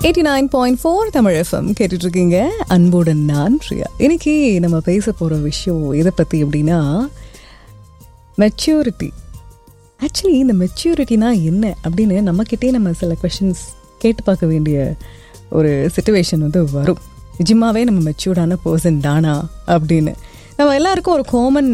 eighty nine point four Tamil FM கேட்டுட்டு இருக்கீங்க அன்புடன் நான் பிரியா இன்னைக்கு நம்ம பேச போகிற விஷயம் எதை பற்றி அப்படின்னா மெச்சூரிட்டி ஆக்சுவலி இந்த மெச்சூரிட்டினா என்ன அப்படின்னு நம்மக்கிட்டே நம்ம சில கொஷின்ஸ் கேட்டு பார்க்க வேண்டிய ஒரு சுச்சுவேஷன் வந்து வரும் நிஜமாவே நம்ம மெச்சூர்டான பர்சன் தானா அப்படின்னு நம்ம எல்லாருக்கும் ஒரு காமன்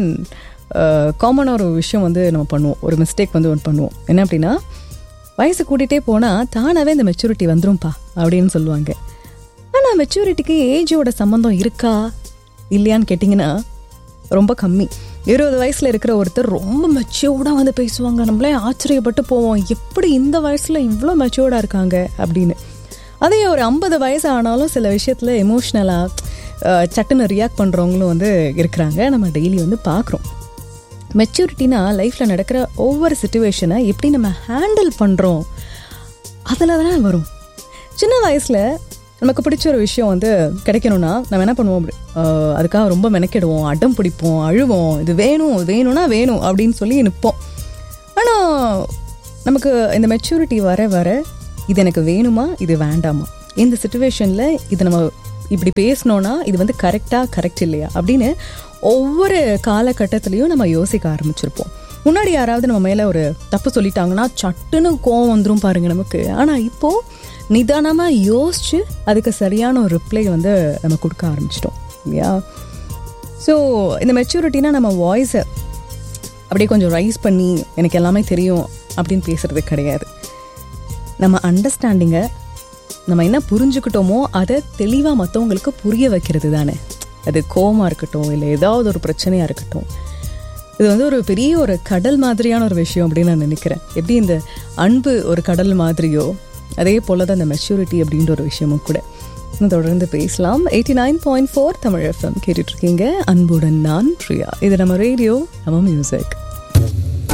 காமனாக ஒரு விஷயம் வந்து நம்ம பண்ணுவோம் ஒரு மிஸ்டேக் வந்து ஒன்று பண்ணுவோம் என்ன அப்படின்னா வயசு கூட்டிகிட்டே போனால் தானாகவே இந்த மெச்சூரிட்டி வந்துரும்ப்பா அப்படின்னு சொல்லுவாங்க ஆனால் மெச்சூரிட்டிக்கு ஏஜோட சம்மந்தம் இருக்கா இல்லையான்னு கேட்டிங்கன்னா ரொம்ப கம்மி இருபது வயசில் இருக்கிற ஒருத்தர் ரொம்ப மெச்சூர்டாக வந்து பேசுவாங்க நம்மளே ஆச்சரியப்பட்டு போவோம் எப்படி இந்த வயசில் இவ்வளோ மெச்சூர்டாக இருக்காங்க அப்படின்னு அதே ஒரு ஐம்பது வயசு ஆனாலும் சில விஷயத்தில் எமோஷ்னலாக சட்டுன்னு ரியாக்ட் பண்ணுறவங்களும் வந்து இருக்கிறாங்க நம்ம டெய்லி வந்து பார்க்குறோம் மெச்சூரிட்டினா லைஃப்பில் நடக்கிற ஒவ்வொரு சுச்சுவேஷனை எப்படி நம்ம ஹேண்டில் பண்ணுறோம் அதில் தானே வரும் சின்ன வயசில் நமக்கு பிடிச்ச ஒரு விஷயம் வந்து கிடைக்கணும்னா நம்ம என்ன பண்ணுவோம் அப்படி ஆஹ் அதுக்காக ரொம்ப மெனக்கிடுவோம் அடம் பிடிப்போம் அழுவோம் இது வேணும் இது வேணும்னா வேணும் அப்படின்னு சொல்லி நிற்போம் ஆனால் நமக்கு இந்த மெச்சூரிட்டி வர வர இது எனக்கு வேணுமா இது வேண்டாமா இந்த சுச்சுவேஷனில் இது நம்ம இப்படி பேசினோன்னா இது வந்து கரெக்டாக கரெக்ட் இல்லையா அப்படின்னு ஒவ்வொரு காலகட்டத்திலையும் நம்ம யோசிக்க ஆரம்பிச்சிருப்போம் முன்னாடி யாராவது நம்ம மேலே ஒரு தப்பு சொல்லிட்டாங்கன்னா சட்டுன்னு கோவம் வந்துடும் பாருங்க நமக்கு ஆனால் இப்போது நிதானமாக யோசிச்சு அதுக்கு சரியான ஒரு ரிப்ளை வந்து நம்ம கொடுக்க ஆரம்பிச்சிட்டோம் இல்லையா ஸோ இந்த மெச்சூரிட்டினா நம்ம வாய்ஸை அப்படியே கொஞ்சம் ரைஸ் பண்ணி எனக்கு எல்லாமே தெரியும் அப்படின்னு பேசுறது கிடையாது நம்ம அண்டர்ஸ்டாண்டிங்கை நம்ம என்ன புரிஞ்சுக்கிட்டோமோ அதை தெளிவாக மற்றவங்களுக்கு புரிய வைக்கிறது தானே அது கோவமாக இருக்கட்டும் இல்லை ஏதாவது ஒரு பிரச்சனையாக இருக்கட்டும் இது வந்து ஒரு பெரிய ஒரு கடல் மாதிரியான ஒரு விஷயம் அப்படின்னு நான் நினைக்கிறேன் எப்படி இந்த அன்பு ஒரு கடல் மாதிரியோ அதே போல தான் இந்த மெச்சூரிட்டி அப்படின்ற ஒரு விஷயமும் கூட இன்னும் தொடர்ந்து பேசலாம் eighty nine point four Tamil FM கேட்டுட்ருக்கீங்க அன்புடன் நான் பிரியா இது நம்ம ரேடியோ நம்ம மியூசிக்